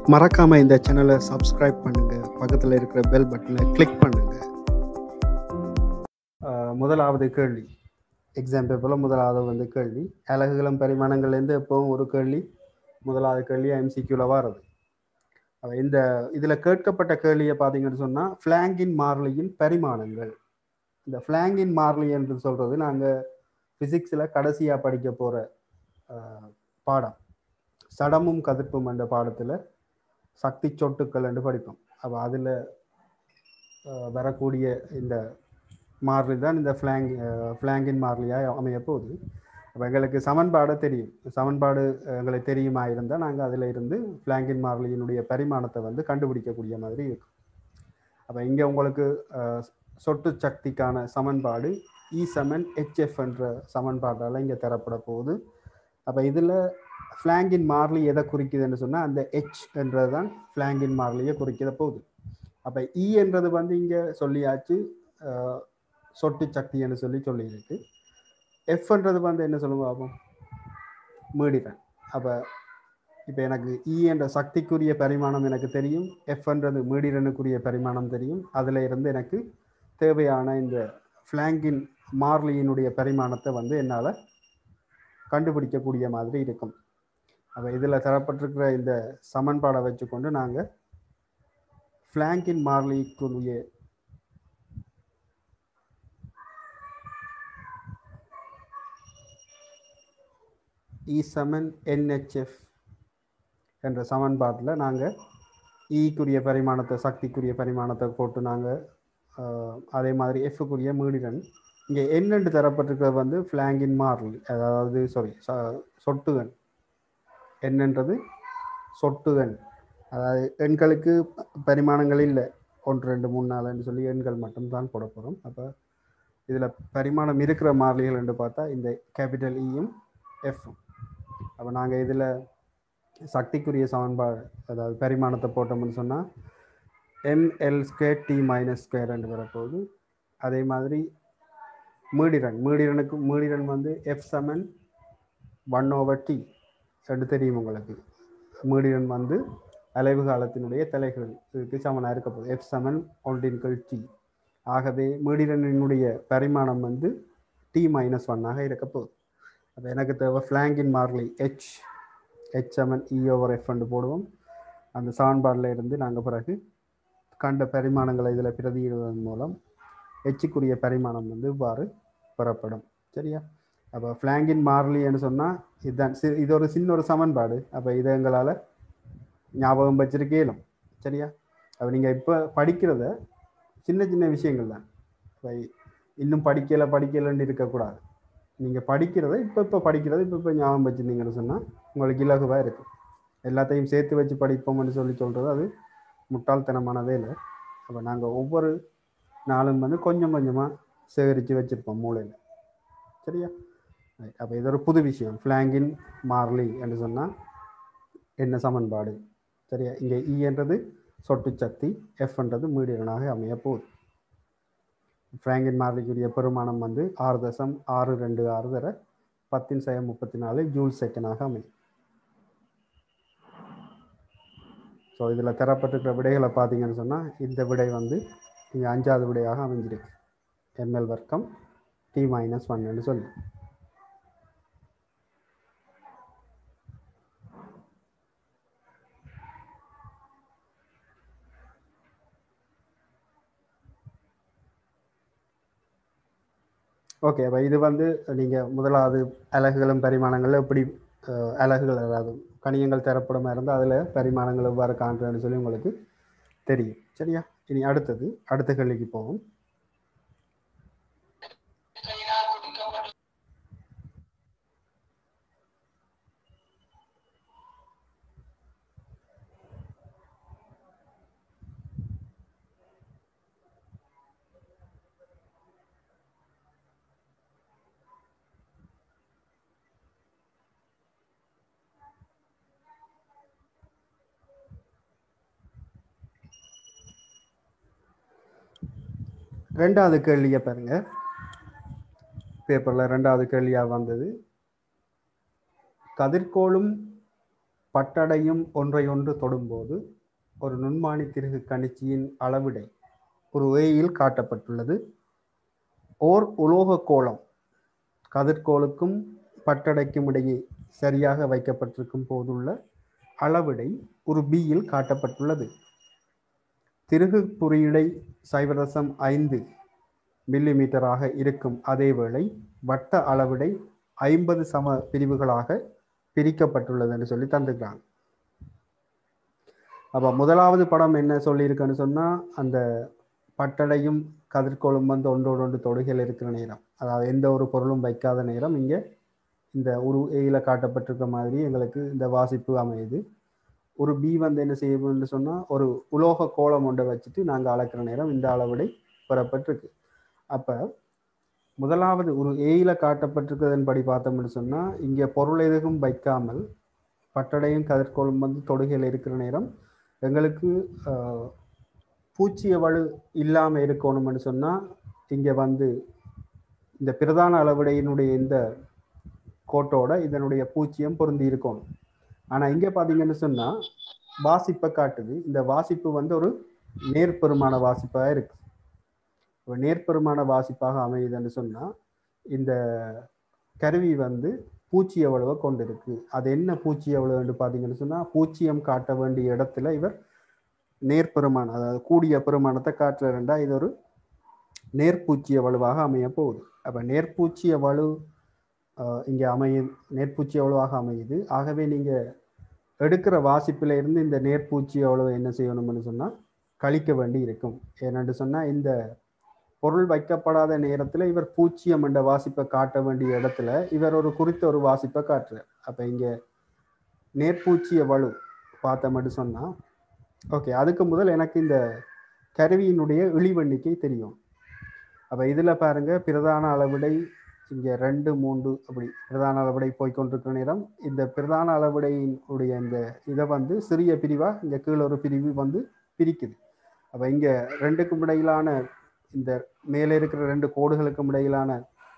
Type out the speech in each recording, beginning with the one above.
மறக்காம இந்த சேனலை சப்ஸ்கிரைப் பண்ணுங்க பக்கத்தில் இருக்கிற பெல் பட்டனை கிளிக் பண்ணுங்க ஆஹ் முதலாவது கேள்வி எக்ஸாம் பேப்பரில் முதலாவது வந்து கேள்வி அலகுகளும் பரிமாணங்கள்லேருந்து எப்பவும் ஒரு கேள்வி முதலாவது கேள்வி எம்சிக்யூவில் வருது அப்ப இந்த இதில் கேட்கப்பட்ட கேள்வியை பார்த்தீங்கன்னு சொன்னால் ஃப்ளாங்கின் மாறிலியின் பரிமாணங்கள் இந்த ஃப்ளாங்கின் மாறிலி என்று சொல்கிறது நாங்கள் ஃபிசிக்ஸில் கடைசியாக படிக்க போகிற பாடம் சடமும் கதிர்ப்பும் என்ற பாடத்தில் சக்தி சொட்டுக்கள் என்று படிப்போம் அப்போ அதில் வரக்கூடிய இந்த மாறிலி தான் இந்த ஃப்ளாங் ஃப்ளாங்கின் மாறிலியாக அமைய போகுது அப்போ எங்களுக்கு சமன்பாடு தெரியும் சமன்பாடு எங்களுக்கு தெரியுமா இருந்தால் நாங்கள் அதில் இருந்து ஃப்ளாங்கின் மாறிலியினுடைய பரிமாணத்தை வந்து கண்டுபிடிக்கக்கூடிய மாதிரி இருக்கும் அப்போ இங்கே உங்களுக்கு அஹ், சொட்டு சக்திக்கான சமன்பாடு இ சமன் ஹெச்எஃப் என்ற சமன்பாட்டால் இங்கே தரப்பட போகுது அப்போ இதில் ஃப்ளாங்கின் மாறிலி எதை குறிக்குதுன்னு சொன்னால் அந்த ஹெச் என்றது தான் ஃப்ளாங்கின் மாறிலியை குறிக்கிற போகுது அப்போ இ என்றது வந்து இங்கே சொல்லியாச்சு அஹ், சொட்டு சக்தின்னு சொல்லி சொல்லியிருக்கு எஃப்ன்றது வந்து என்ன சொல்லுங்க பார்ப்போம் மீடிறன் அப்போ இப்போ எனக்கு இ என்ற சக்திக்குரிய பரிமாணம் எனக்கு தெரியும் எஃப்ன்றது மீடிரனுக்குரிய பரிமாணம் தெரியும் அதில் இருந்து எனக்கு தேவையான இந்த ஃப்ளாங்கின் மார்லியினுடைய பரிமாணத்தை வந்து என்னால் கண்டுபிடிக்கக்கூடிய மாதிரி இருக்கும் அப்போ இதில் தரப்பட்டிருக்கிற இந்த சமன்பாடை வச்சுக்கொண்டு நாங்கள் ஃப்ளாங்கின் மார்லிக்குரிய இ சமன் என்ஹெச்எஃப் என்ற சமன்பாட்டில் நாங்கள் ஈக்குரிய பரிமாணத்தை சக்திக்குரிய பரிமாணத்தை போட்டு நாங்கள் அதே மாதிரி எஃப்க்குரிய மீடிரன் இங்கே என்னென்று தரப்பட்டிருக்கிறது வந்து ஃப்ளாங்கின் மார்லி அதாவது சாரி சொட்டுகன் என்னன்றது சொட்டுகன் அதாவது எண்களுக்கு பரிமாணங்கள் இல்லை ஒன்று ரெண்டு மூணு நாலுன்னு சொல்லி எண்கள் மட்டும்தான் போட போகிறோம் அப்போ இதில் பரிமாணம் இருக்கிற மாறிலிகள் என்று பார்த்தா இந்த கேபிட்டல் இயும் எஃப்பும் அப்போ நாங்கள் இதில் சக்திக்குரிய சமன்பாடு அதாவது பரிமாணத்தை போட்டோம்னு சொன்னால் ML square T minus square ரெண்டு வரப்போகுது அதே மாதிரி மீடிரன் மீடிரனுக்கு மீடிரன் வந்து F seven one over T ரெண்டு தெரியும் உங்களுக்கு மீடிரன் வந்து அலைவு காலத்தினுடைய தலைகள் இதுக்கு சமனாக இருக்க போகுது எஃப் செவன் ஒன்றின்கள் டி ஆகவே மீடிரனினுடைய பரிமாணம் வந்து டி மைனஸ் ஒன்னாக இருக்க போகுது அப்போ எனக்கு தேவை ஃப்ளாங்கின் மார்லி H H seven E over F போடுவோம் அந்த சமன்பாடில் இருந்து நாங்கள் பிறகு கண்ட பரிமாணங்களை இதில் பிரதியிடுவதன் மூலம் ஹெச்சுக்குரிய பரிமாணம் வந்து இவ்வாறு பெறப்படும் சரியா அப்போ ஃப்ளாங்கின் மார்லின்னு சொன்னால் இதுதான் சி இது ஒரு சின்ன ஒரு சமன்பாடு அப்போ இதை எங்களால் ஞாபகம் வச்சிருக்கேலும் சரியா அப்போ நீங்கள் இப்போ படிக்கிறத சின்ன சின்ன விஷயங்கள் தான் இப்போ இன்னும் படிக்கலை படிக்கலைன்னு இருக்கக்கூடாது நீங்கள் படிக்கிறத இப்போ இப்போ படிக்கிறத இப்போ இப்போ ஞாபகம் வச்சுருந்தீங்கன்னு சொன்னால் உங்களுக்கு இலகுவாக இருக்கும் எல்லாத்தையும் சேர்த்து வச்சு படிப்போம்னு சொல்லி சொல்கிறது அது முட்டாள்தனமான வேலை அப்போ நாங்கள் ஒவ்வொரு நாளும் வந்து கொஞ்சம் கொஞ்சமாக சேகரித்து வச்சுருப்போம் மூளையில் சரியா அப்போ இது ஒரு புது விஷயம் ஃப்ளாங்கின் மார்லி என்று சொன்னால் என்ன சமன்பாடு சரியா இங்கே இன்றது சொட்டு சக்தி எஃப்ன்றது மீடியனாக அமைய போகுது ஃப்ராங்கின் மார்லிக்குரிய பெருமானம் வந்து ஆறு தசம் ஆறு ரெண்டு ஆறு தர பத்தின் சயம் முப்பத்தி நாலு ஜூல் செகண்டாக அமையும் ஸோ இதில் தரப்பட்டிருக்கிற விடைகளை பார்த்தீங்கன்னு சொன்னால் இந்த விடை வந்து இங்கே அஞ்சாவது விடையாக அமைஞ்சிருக்கு எம்எல் வர்க்கம் டி மைனஸ் ஒன்னு சொல்லி ஓகே அப்போ இது வந்து நீங்கள் முதலாவது அலகுகளும் பரிமாணங்கள் எப்படி அஹ், அலகுகள் அதாவது கணியங்கள் தரப்படமாக இருந்தால் அதில் பரிமாணங்கள் எவ்வாறு காண்றதுன்னு சொல்லி உங்களுக்கு தெரியும் சரியா இனி அடுத்தது அடுத்த கேள்விக்கு போவோம் ரெண்டாவது கேள்வியை பாருங்க பேப்பரில் ரெண்டாவது கேள்வியாக வந்தது கதிர்கோளும் பட்டடையும் ஒன்றை ஒன்று தொடும்போது ஒரு நுண்மானி திருகு கணிச்சியின் அளவிடை ஒரு ஏயில் காட்டப்பட்டுள்ளது ஓர் உலோக கோளம் கதிர்கோளுக்கும் பட்டடைக்கும் இடையே சரியாக வைக்கப்பட்டிருக்கும் போதுள்ள அளவிடை ஒரு பியில் காட்டப்பட்டுள்ளது திருகு குறியீடை சைவரசம் ஐந்து மில்லிமீட்டராக இருக்கும் அதேவேளை வட்ட அளவிடை ஐம்பது சம பிரிவுகளாக பிரிக்கப்பட்டுள்ளது என்று சொல்லி தந்துக்கிறாங்க அப்போ முதலாவது படம் என்ன சொல்லியிருக்குன்னு சொன்னால் அந்த பட்டடையும் கதிர்கோளும் வந்து ஒன்றோடு ஒன்று தொடுகையில் இருக்கிற நேரம் அதாவது எந்த ஒரு பொருளும் வைக்காத நேரம் இங்கே இந்த ஒரு ஏயில் காட்டப்பட்டிருக்க மாதிரி எங்களுக்கு இந்த வாசிப்பு அமையுது ஒரு பி வந்து என்ன செய்யணும்னு சொன்னால் ஒரு உலோக கோலம் ஒன்றை வச்சுட்டு நாங்கள் அளக்கிற நேரம் இந்த அளவிடை பெறப்பட்டிருக்கு அப்போ முதலாவது ஒரு ஏயில் காட்டப்பட்டிருக்கிறதன்படி பார்த்தோம்னு சொன்னால் இங்கே பொருள் எதுவும் வைக்காமல் பட்டடையும் கதிர்கோளும் வந்து தொடுகையில் இருக்கிற நேரம் எங்களுக்கு பூச்சிய வலு இல்லாமல் இருக்கணும்னு சொன்னால் இங்கே வந்து இந்த பிரதான அளவிடையினுடைய இந்த கோட்டோட இதனுடைய பூச்சியம் பொருந்தி இருக்கணும் ஆனால் இங்கே பார்த்தீங்கன்னு சொன்னால் வாசிப்பை காட்டுது இந்த வாசிப்பு வந்து ஒரு நேர்பெருமான வாசிப்பாக இருக்கு ஒரு நேர்பெருமான வாசிப்பாக அமையுதுன்னு சொன்னால் இந்த கருவி வந்து பூச்சி எவ்வளவு கொண்டு இருக்கு அது என்ன பூச்சி எவ்வளவுன்னு பார்த்தீங்கன்னு சொன்னால் பூச்சியம் காட்ட வேண்டிய இடத்துல இவர் நேர்பெருமானம் அதாவது கூடிய பெருமானத்தை காட்டுறா இது ஒரு நேர்பூச்சிய வலுவாக அமைய போகுது அப்போ நேர்பூச்சிய வலு இங்கே அமைய நேர்பூச்சி வலுவாக அமையுது ஆகவே நீங்கள் எடுக்கிற வாசிப்பில் இருந்து இந்த நேர்பூச்சி எவ்வளவு என்ன செய்யணும்னு சொன்னால் கழிக்க வேண்டி இருக்கும் ஏன்னு சொன்னால் இந்த பொருள் வைக்கப்படாத நேரத்தில் இவர் பூச்சியம் என்ற வாசிப்பை காட்ட வேண்டிய இடத்துல இவர் ஒரு குறித்த ஒரு வாசிப்பை காட்டுறார் அப்போ இங்கே நேர்பூச்சிய வலு பார்த்தோம்னு சொன்னால் ஓகே அதுக்கு முதல் எனக்கு இந்த கருவியினுடைய இழிவெண்ணிக்கை தெரியும் அப்போ இதில் பாருங்க பிரதான அளவிடை இங்கே ரெண்டு மூன்று அப்படி பிரதான அளவிடை போய்கொண்டிருக்கிற நேரம் இந்த பிரதான அளவிடையினுடைய இந்த இதை வந்து சிறிய பிரிவாக இங்கே கீழே ஒரு பிரிவு வந்து பிரிக்குது அப்போ இங்கே ரெண்டுக்கும் இடையிலான இந்த மேலே இருக்கிற ரெண்டு கோடுகளுக்கும் இடையிலான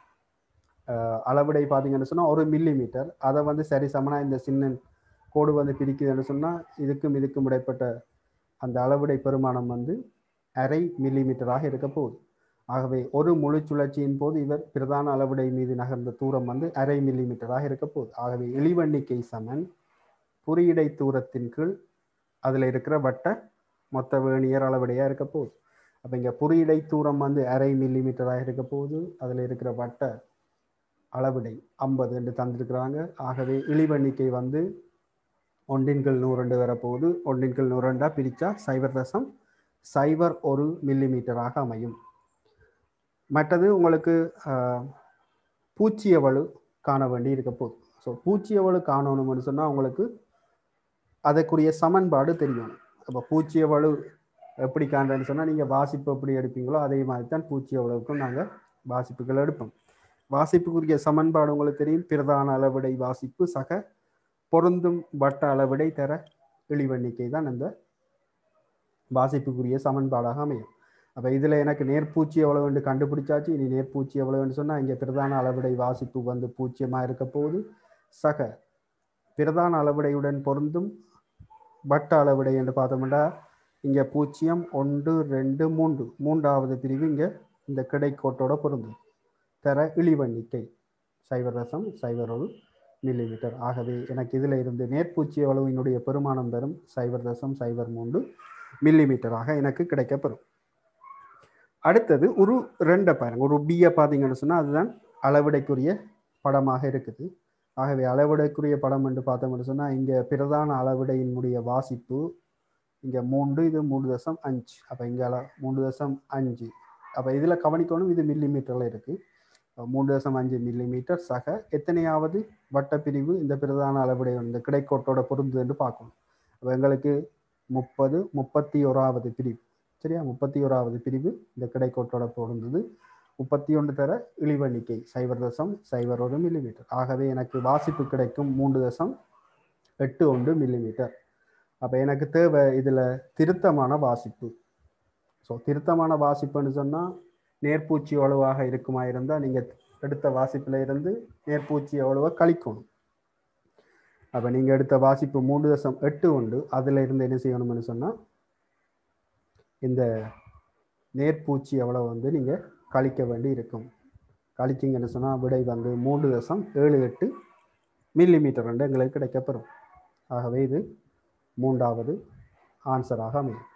அளவிடை பார்த்தீங்கன்னு சொன்னால் ஒரு மில்லி மீட்டர் அதை வந்து சரி சமனாக இந்த சின்ன கோடு வந்து பிரிக்குதுன்னு சொன்னால் இதுக்கும் இதுக்கும் இடைப்பட்ட அந்த அளவிடை பெருமானம் வந்து அரை மில்லி மீட்டராக இருக்க போகுது ஆகவே ஒரு முழு சுழற்சியின் போது இவர் பிரதான அளவிடை மீது நகர்ந்த தூரம் வந்து அரை மில்லி மீட்டராக இருக்க போகுது ஆகவே இழிவெண்ணிக்கை சமன் குறியீடை தூரத்தின் கீழ் அதில் இருக்கிற வட்ட மொத்த வேணியர் அளவிடையாக இருக்க போகுது அப்போ இங்கே குறியீடை தூரம் வந்து அரை மில்லி மீட்டராக இருக்க போகுது அதில் இருக்கிற வட்ட அளவிடை ஐம்பது என்று தந்திருக்கிறாங்க ஆகவே இழிவெண்ணிக்கை வந்து ஒன்றின் கீழ் நூறண்டு வரப்போகுது ஒன்றின் கீழ் நூறண்டா பிரித்தா சைபர் தசம் சைபர் ஒரு மில்லி மீட்டராக அமையும் மற்றது உங்களுக்கு பூச்சியவளு காண வேண்டி இருக்க போகுது ஸோ பூச்சியவளு காணணும்னு சொன்னால் உங்களுக்கு அதற்குரிய சமன்பாடு தெரியும் அப்போ பூச்சியவளு எப்படி காண்றேன்னு சொன்னால் நீங்கள் வாசிப்பு எப்படி எடுப்பீங்களோ அதே மாதிரி தான் பூச்சியவளுக்கும் நாங்கள் வாசிப்புகள் எடுப்போம் வாசிப்புக்குரிய சமன்பாடு உங்களுக்கு தெரியும் பிரதான அளவிடை வாசிப்பு சக பொருந்தும் வட்ட அளவிடை தர இழிவெண்ணிக்கை தான் அந்த வாசிப்புக்குரிய சமன்பாடாக அமையும் அப்போ இதில் எனக்கு நேர்பூச்சி எவ்வளோ வேண்டு கண்டுபிடிச்சாச்சு இனி நேர்பூச்சி எவ்வளோ வேண்டு சொன்னால் இங்கே பிரதான அளவிடை வாசிப்பு வந்து பூச்சியமாக இருக்க போகுது சக பிரதான அளவிடையுடன் பொருந்தும் வட்ட அளவிடை என்று பார்த்தோம்னா இங்கே பூஜ்ஜியம் ஒன்று ரெண்டு மூன்று மூன்றாவது பிரிவு இங்கே இந்த கிடைக்கோட்டோட பொருந்தும் தர இழிவெண்ணிக்கை சைவர் ரசம் சைவர் ஒரு மில்லிமீட்டர் ஆகவே எனக்கு இதில் இருந்து நேர்பூச்சி அளவினுடைய பெருமானம் பெறும் சைவர் தசம் சைவர் மூன்று மில்லிமீட்டராக எனக்கு கிடைக்கப்பெறும் அடுத்தது ஒரு ரெண்டை பாருங்க ஒரு பியை பார்த்தீங்கன்னு சொன்னால் அதுதான் அளவிடைக்குரிய படமாக இருக்குது ஆகவே அளவிடைக்குரிய படம் என்று பார்த்தோம்னு சொன்னால் இங்கே பிரதான அளவிடையினுடைய வாசிப்பு இங்கே மூன்று இது மூன்று தசம் அஞ்சு அப்போ இங்கே அள மூன்று தசம் அஞ்சு அப்போ இதில் கவனிக்கணும் இது மில்லி மீட்டரில் இருக்குது மூன்று தசம் அஞ்சு மில்லி மீட்டர் சக எத்தனையாவது வட்டப்பிரிவு இந்த பிரதான அளவுடைய இந்த கிடைக்கோட்டோட பொருந்துது என்று பார்க்கணும் அப்போ எங்களுக்கு முப்பது முப்பத்தி ஓராவது பிரிவு சரியா முப்பத்தி ஓராவது பிரிவு இந்த கிடைக்கோட்டோட பொருந்தது முப்பத்தி ஒன்று தர இழிவெண்ணிக்கை சைபர் தசம் சைபர் ஒரு மில்லிமீட்டர் ஆகவே எனக்கு வாசிப்பு கிடைக்கும் மூன்று தசம் எட்டு ஒன்று மில்லிமீட்டர் அப்போ எனக்கு தேவை இதில் திருத்தமான வாசிப்பு ஸோ திருத்தமான வாசிப்புன்னு சொன்னால் நேர்பூச்சி எவ்வளவாக இருக்குமா இருந்தால் நீங்கள் எடுத்த வாசிப்பில் இருந்து நேர்பூச்சி எவ்வளவோ கழிக்கணும் அப்போ நீங்கள் எடுத்த வாசிப்பு மூன்று தசம் எட்டு உண்டு அதில் இருந்து என்ன செய்யணும்னு சொன்னால் இந்த நேர்பூச்சி எவ்வளோ வந்து நீங்கள் கழிக்க வேண்டி இருக்கும் கழிச்சிங்கன்னு சொன்னால் விடை வந்து மூன்று தசம் ஏழு எட்டு மில்லி மீட்டர் ரெண்டு எங்களுக்கு கிடைக்கப்பெறும் ஆகவே இது மூன்றாவது ஆன்சராக அமையும்